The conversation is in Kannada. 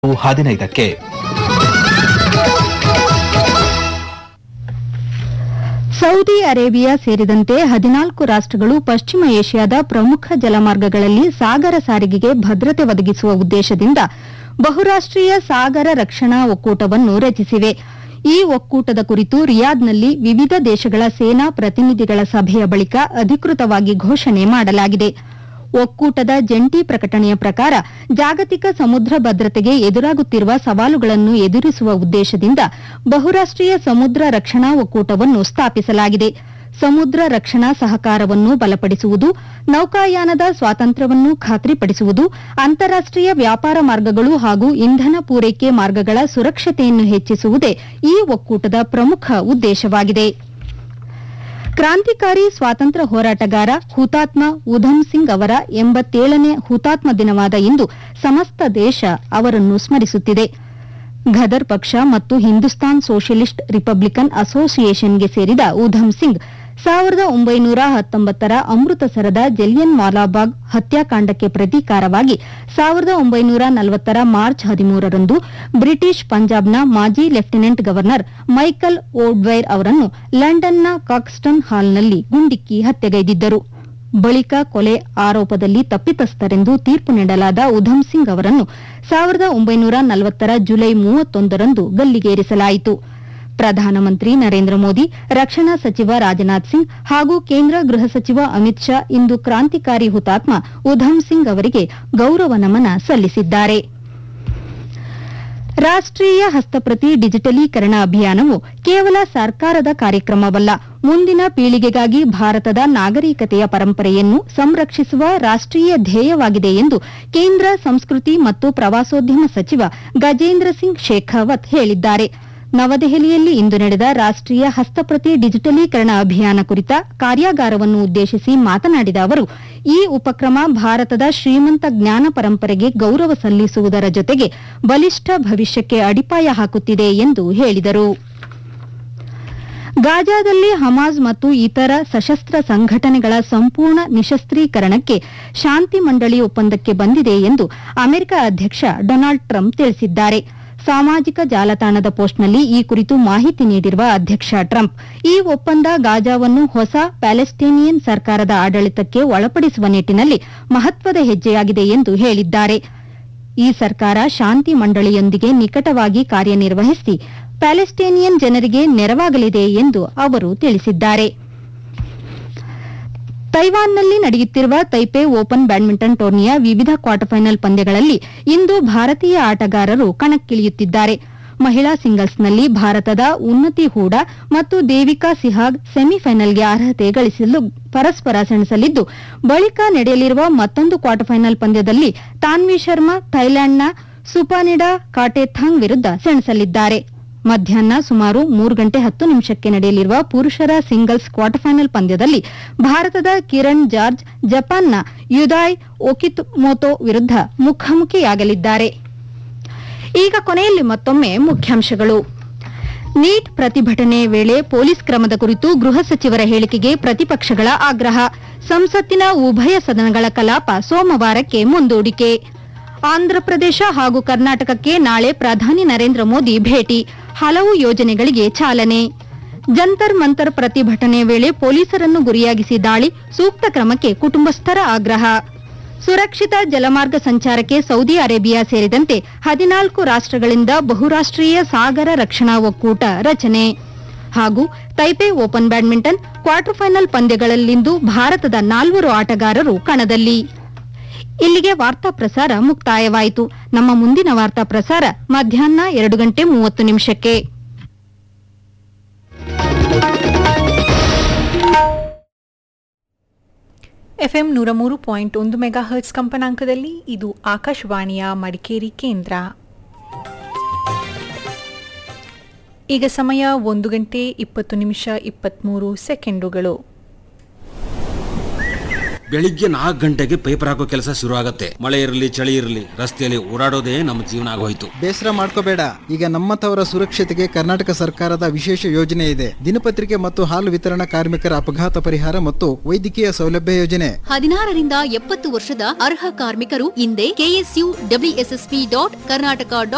ಹದಿನೈದಕ್ಕೆ ಸೌದಿ ಅರೇಬಿಯಾ ಸೇರಿದಂತೆ ಹದಿನಾಲ್ಕು ರಾಷ್ಟಗಳು ಪಶ್ಚಿಮ ಏಷ್ಯಾದ ಪ್ರಮುಖ ಜಲಮಾರ್ಗಗಳಲ್ಲಿ ಸಾಗರ ಸಾರಿಗೆಗೆ ಭದ್ರತೆ ಒದಗಿಸುವ ಉದ್ದೇಶದಿಂದ ಬಹುರಾಷ್ಟೀಯ ಸಾಗರ ರಕ್ಷಣಾ ಒಕ್ಕೂಟವನ್ನು ರಚಿಸಿವೆ ಈ ಒಕ್ಕೂಟದ ಕುರಿತು ರಿಯಾದ್ನಲ್ಲಿ ವಿವಿಧ ದೇಶಗಳ ಸೇನಾ ಪ್ರತಿನಿಧಿಗಳ ಸಭೆಯ ಬಳಿಕ ಅಧಿಕೃತವಾಗಿ ಘೋಷಣೆ ಮಾಡಲಾಗಿದೆ ಒಕ್ಕೂಟದ ಜಂಟಿ ಪ್ರಕಟಣೆಯ ಪ್ರಕಾರ ಜಾಗತಿಕ ಸಮುದ್ರ ಭದ್ರತೆಗೆ ಎದುರಾಗುತ್ತಿರುವ ಸವಾಲುಗಳನ್ನು ಎದುರಿಸುವ ಉದ್ದೇಶದಿಂದ ಬಹುರಾಷ್ಟೀಯ ಸಮುದ್ರ ರಕ್ಷಣಾ ಒಕ್ಕೂಟವನ್ನು ಸ್ಥಾಪಿಸಲಾಗಿದೆ ಸಮುದ್ರ ರಕ್ಷಣಾ ಸಹಕಾರವನ್ನು ಬಲಪಡಿಸುವುದು ನೌಕಾಯಾನದ ಸ್ವಾತಂತ್ರ್ಯವನ್ನು ಖಾತ್ರಿಪಡಿಸುವುದು ಅಂತಾರಾಷ್ಟೀಯ ವ್ಯಾಪಾರ ಮಾರ್ಗಗಳು ಹಾಗೂ ಇಂಧನ ಪೂರೈಕೆ ಮಾರ್ಗಗಳ ಸುರಕ್ಷತೆಯನ್ನು ಹೆಚ್ಚಿಸುವುದೇ ಈ ಒಕ್ಕೂಟದ ಪ್ರಮುಖ ಉದ್ದೇಶವಾಗಿದೆ ಕ್ರಾಂತಿಕಾರಿ ಸ್ವಾತಂತ್ರ್ಯ ಹೋರಾಟಗಾರ ಹುತಾತ್ಮ ಉಧಮ್ ಸಿಂಗ್ ಅವರ ಎಂಬತ್ತೇಳನೇ ಹುತಾತ್ಮ ದಿನವಾದ ಇಂದು ಸಮಸ್ತ ದೇಶ ಅವರನ್ನು ಸ್ಮರಿಸುತ್ತಿದೆ ಘದರ್ ಪಕ್ಷ ಮತ್ತು ಹಿಂದೂಸ್ತಾನ್ ಸೋಷಿಯಲಿಸ್ಟ್ ರಿಪಬ್ಲಿಕನ್ ಅಸೋಸಿಯೇಷನ್ಗೆ ಸೇರಿದ ಉಧಮ್ ಸಿಂಗ್ ಸಾವಿರದ ಒಂಬೈನೂರ ಹತ್ತೊಂಬತ್ತರ ಅಮೃತಸರದ ಜಲಿಯನ್ ವಾಲಾಬಾಗ್ ಹತ್ಯಾಕಾಂಡಕ್ಕೆ ಪ್ರತೀಕಾರವಾಗಿ ಸಾವಿರದ ಒಂಬೈನೂರ ನಲವತ್ತರ ಮಾರ್ಚ್ ಹದಿಮೂರರಂದು ಬ್ರಿಟಿಷ್ ಪಂಜಾಬ್ನ ಮಾಜಿ ಲೆಫ್ಟಿನೆಂಟ್ ಗವರ್ನರ್ ಮೈಕಲ್ ಓಡ್ವೈರ್ ಅವರನ್ನು ಲಂಡನ್ನ ಕಾಕ್ಸ್ಟನ್ ಹಾಲ್ನಲ್ಲಿ ಗುಂಡಿಕ್ಕಿ ಹತ್ಯೆಗೈದಿದ್ದರು ಬಳಿಕ ಕೊಲೆ ಆರೋಪದಲ್ಲಿ ತಪ್ಪಿತಸ್ಥರೆಂದು ತೀರ್ಪು ನೀಡಲಾದ ಉಧಮ್ ಸಿಂಗ್ ಅವರನ್ನು ಸಾವಿರದ ಒಂಬೈನೂರ ನಲವತ್ತರ ಜುಲೈ ಮೂವತ್ತೊಂದರಂದು ಗಲ್ಲಿಗೇರಿಸಲಾಯಿತು ಪ್ರಧಾನಮಂತ್ರಿ ನರೇಂದ್ರ ಮೋದಿ ರಕ್ಷಣಾ ಸಚಿವ ರಾಜನಾಥ್ ಸಿಂಗ್ ಹಾಗೂ ಕೇಂದ್ರ ಗೃಹ ಸಚಿವ ಅಮಿತ್ ಶಾ ಇಂದು ಕ್ರಾಂತಿಕಾರಿ ಹುತಾತ್ಮ ಉಧಮ್ ಸಿಂಗ್ ಅವರಿಗೆ ಗೌರವ ನಮನ ಸಲ್ಲಿಸಿದ್ದಾರೆ ರಾಷ್ಟೀಯ ಹಸ್ತಪ್ರತಿ ಡಿಜಿಟಲೀಕರಣ ಅಭಿಯಾನವು ಕೇವಲ ಸರ್ಕಾರದ ಕಾರ್ಯಕ್ರಮವಲ್ಲ ಮುಂದಿನ ಪೀಳಿಗೆಗಾಗಿ ಭಾರತದ ನಾಗರಿಕತೆಯ ಪರಂಪರೆಯನ್ನು ಸಂರಕ್ಷಿಸುವ ರಾಷ್ಟೀಯ ಧ್ಯೇಯವಾಗಿದೆ ಎಂದು ಕೇಂದ್ರ ಸಂಸ್ಕೃತಿ ಮತ್ತು ಪ್ರವಾಸೋದ್ಯಮ ಸಚಿವ ಗಜೇಂದ್ರ ಸಿಂಗ್ ಶೇಖಾವತ್ ಹೇಳಿದ್ದಾರೆ ನವದೆಹಲಿಯಲ್ಲಿ ಇಂದು ನಡೆದ ರಾಷ್ಟೀಯ ಹಸ್ತಪ್ರತಿ ಡಿಜಿಟಲೀಕರಣ ಅಭಿಯಾನ ಕುರಿತ ಕಾರ್ಯಾಗಾರವನ್ನು ಉದ್ದೇಶಿಸಿ ಮಾತನಾಡಿದ ಅವರು ಈ ಉಪಕ್ರಮ ಭಾರತದ ಶ್ರೀಮಂತ ಜ್ಞಾನ ಪರಂಪರೆಗೆ ಗೌರವ ಸಲ್ಲಿಸುವುದರ ಜೊತೆಗೆ ಬಲಿಷ್ಠ ಭವಿಷ್ಯಕ್ಕೆ ಅಡಿಪಾಯ ಹಾಕುತ್ತಿದೆ ಎಂದು ಹೇಳಿದರು ಗಾಜಾದಲ್ಲಿ ಹಮಾಜ್ ಮತ್ತು ಇತರ ಸಶಸ್ತ್ರ ಸಂಘಟನೆಗಳ ಸಂಪೂರ್ಣ ನಿಶಸ್ತ್ರೀಕರಣಕ್ಕೆ ಶಾಂತಿ ಮಂಡಳಿ ಒಪ್ಪಂದಕ್ಕೆ ಬಂದಿದೆ ಎಂದು ಅಮೆರಿಕ ಅಧ್ಯಕ್ಷ ಡೊನಾಲ್ಡ್ ಟ್ರಂಪ್ ತಿಳಿಸಿದ್ದಾರೆ ಸಾಮಾಜಿಕ ಜಾಲತಾಣದ ಪೋಸ್ಟ್ನಲ್ಲಿ ಈ ಕುರಿತು ಮಾಹಿತಿ ನೀಡಿರುವ ಅಧ್ಯಕ್ಷ ಟ್ರಂಪ್ ಈ ಒಪ್ಪಂದ ಗಾಜಾವನ್ನು ಹೊಸ ಪ್ಯಾಲೆಸ್ಟೇನಿಯನ್ ಸರ್ಕಾರದ ಆಡಳಿತಕ್ಕೆ ಒಳಪಡಿಸುವ ನಿಟ್ಟಿನಲ್ಲಿ ಮಹತ್ವದ ಹೆಜ್ಜೆಯಾಗಿದೆ ಎಂದು ಹೇಳಿದ್ದಾರೆ ಈ ಸರ್ಕಾರ ಶಾಂತಿ ಮಂಡಳಿಯೊಂದಿಗೆ ನಿಕಟವಾಗಿ ಕಾರ್ಯನಿರ್ವಹಿಸಿ ಪ್ಯಾಲೆಸ್ಟೇನಿಯನ್ ಜನರಿಗೆ ನೆರವಾಗಲಿದೆ ಎಂದು ಅವರು ತಿಳಿಸಿದ್ದಾರೆ ತೈವಾನ್ನಲ್ಲಿ ನಡೆಯುತ್ತಿರುವ ತೈಪೆ ಓಪನ್ ಬ್ಯಾಡ್ಮಿಂಟನ್ ಟೂರ್ನಿಯ ವಿವಿಧ ಕ್ವಾರ್ಟರ್ ಫೈನಲ್ ಪಂದ್ಯಗಳಲ್ಲಿ ಇಂದು ಭಾರತೀಯ ಆಟಗಾರರು ಕಣಕ್ಕಿಳಿಯುತ್ತಿದ್ದಾರೆ ಮಹಿಳಾ ಸಿಂಗಲ್ಸ್ನಲ್ಲಿ ಭಾರತದ ಉನ್ನತಿ ಹೂಡಾ ಮತ್ತು ದೇವಿಕಾ ಸಿಹಾಗ್ ಸೆಮಿಫೈನಲ್ಗೆ ಅರ್ಹತೆ ಗಳಿಸಲು ಪರಸ್ಪರ ಸೆಣಸಲಿದ್ದು ಬಳಿಕ ನಡೆಯಲಿರುವ ಮತ್ತೊಂದು ಕ್ವಾರ್ಟರ್ ಫೈನಲ್ ಪಂದ್ಯದಲ್ಲಿ ತಾನ್ವಿ ಶರ್ಮಾ ಥೈಲ್ಯಾಂಡ್ನ ಸುಪಾನಿಡಾ ಕಾಟೆಥಾಂಗ್ ವಿರುದ್ಧ ಸೆಣಸಲಿದ್ದಾರೆ ಮಧ್ಯಾಹ್ನ ಸುಮಾರು ಮೂರು ಗಂಟೆ ಹತ್ತು ನಿಮಿಷಕ್ಕೆ ನಡೆಯಲಿರುವ ಪುರುಷರ ಸಿಂಗಲ್ಸ್ ಕ್ವಾರ್ಟರ್ ಫೈನಲ್ ಪಂದ್ಯದಲ್ಲಿ ಭಾರತದ ಕಿರಣ್ ಜಾರ್ಜ್ ಜಪಾನ್ನ ಯುದಾಯ್ ಒಕಿತ್ಮೋತೋ ವಿರುದ್ಧ ಮುಖಾಮುಖಿಯಾಗಲಿದ್ದಾರೆ ಈಗ ಕೊನೆಯಲ್ಲಿ ಮತ್ತೊಮ್ಮೆ ಮುಖ್ಯಾಂಶಗಳು ನೀಟ್ ಪ್ರತಿಭಟನೆ ವೇಳೆ ಪೊಲೀಸ್ ಕ್ರಮದ ಕುರಿತು ಗೃಹ ಸಚಿವರ ಹೇಳಿಕೆಗೆ ಪ್ರತಿಪಕ್ಷಗಳ ಆಗ್ರಹ ಸಂಸತ್ತಿನ ಉಭಯ ಸದನಗಳ ಕಲಾಪ ಸೋಮವಾರಕ್ಕೆ ಮುಂದೂಡಿಕೆ ಆಂಧ್ರಪ್ರದೇಶ ಹಾಗೂ ಕರ್ನಾಟಕಕ್ಕೆ ನಾಳೆ ಪ್ರಧಾನಿ ನರೇಂದ್ರ ಮೋದಿ ಭೇಟಿ ಹಲವು ಯೋಜನೆಗಳಿಗೆ ಚಾಲನೆ ಜಂತರ್ ಮಂತರ್ ಪ್ರತಿಭಟನೆ ವೇಳೆ ಪೊಲೀಸರನ್ನು ಗುರಿಯಾಗಿಸಿ ದಾಳಿ ಸೂಕ್ತ ಕ್ರಮಕ್ಕೆ ಕುಟುಂಬಸ್ಥರ ಆಗ್ರಹ ಸುರಕ್ಷಿತ ಜಲಮಾರ್ಗ ಸಂಚಾರಕ್ಕೆ ಸೌದಿ ಅರೇಬಿಯಾ ಸೇರಿದಂತೆ ಹದಿನಾಲ್ಕು ರಾಷ್ಟಗಳಿಂದ ಬಹುರಾಷ್ಟೀಯ ಸಾಗರ ರಕ್ಷಣಾ ಒಕ್ಕೂಟ ರಚನೆ ಹಾಗೂ Taipei open badminton quarter final ಪಂದ್ಯಗಳಲ್ಲಿಂದು ಭಾರತದ ನಾಲ್ವರು ಆಟಗಾರರು ಕಣದಲ್ಲಿ ಇಲ್ಲಿಗೆ ವಾರ್ತಾ ಪ್ರಸಾರ ಮುಕ್ತಾಯವಾಯಿತು ನಮ್ಮ ಮುಂದಿನ ವಾರ್ತಾ ಪ್ರಸಾರ ಮಧ್ಯಾಹ್ನ ಎರಡು ಗಂಟೆ ಮೂವತ್ತು ನಿಮಿಷಕ್ಕೆ ಎಫ್ಎಂ ನೂರ ಮೂರು ಪಾಯಿಂಟ್ ಒಂದು ಮೆಗಾ ಹರ್ಟ್ಸ್ ಕಂಪನಾಂಕದಲ್ಲಿ ಇದು ಆಕಾಶವಾಣಿಯ ಮಡಿಕೇರಿ ಕೇಂದ್ರ ಈಗ ಸಮಯ ಒಂದು ಗಂಟೆ ಇಪ್ಪತ್ತು ನಿಮಿಷ ಇಪ್ಪತ್ತ್ಮೂರು ಸೆಕೆಂಡುಗಳು ಬೆಳಿಗ್ಗೆ ನಾಲ್ಕು ಗಂಟೆಗೆ ಪೇಪರ್ ಹಾಕೋ ಕೆಲಸ ಶುರು ಆಗತ್ತೆ ಮಳೆ ಇರಲಿ ಚಳಿ ಇರಲಿ ರಸ್ತೆಯಲ್ಲಿ ಓಡಾಡೋದೇ ನಮ್ಮ ಜೀವನ ಆಗೋಯ್ತು ಬೇಸರ ಮಾಡ್ಕೋಬೇಡ ಈಗ ನಮ್ಮಂಥವರ ಸುರಕ್ಷತೆಗೆ ಕರ್ನಾಟಕ ಸರ್ಕಾರದ ವಿಶೇಷ ಯೋಜನೆ ಇದೆ ದಿನಪತ್ರಿಕೆ ಮತ್ತು ಹಾಲು ವಿತರಣಾ ಕಾರ್ಮಿಕರ ಅಪಘಾತ ಪರಿಹಾರ ಮತ್ತು ವೈದ್ಯಕೀಯ ಸೌಲಭ್ಯ ಯೋಜನೆ ಹದಿನಾರರಿಂದ ಎಪ್ಪತ್ತು ವರ್ಷದ ಅರ್ಹ ಕಾರ್ಮಿಕರು ಇಂದೇ ಕೆಎಸ್ಯು ಡಬ್ಲ್ಯೂಎಸ್ಎಸ್ಪಿ ಡಾಟ್ ಕರ್ನಾಟಕ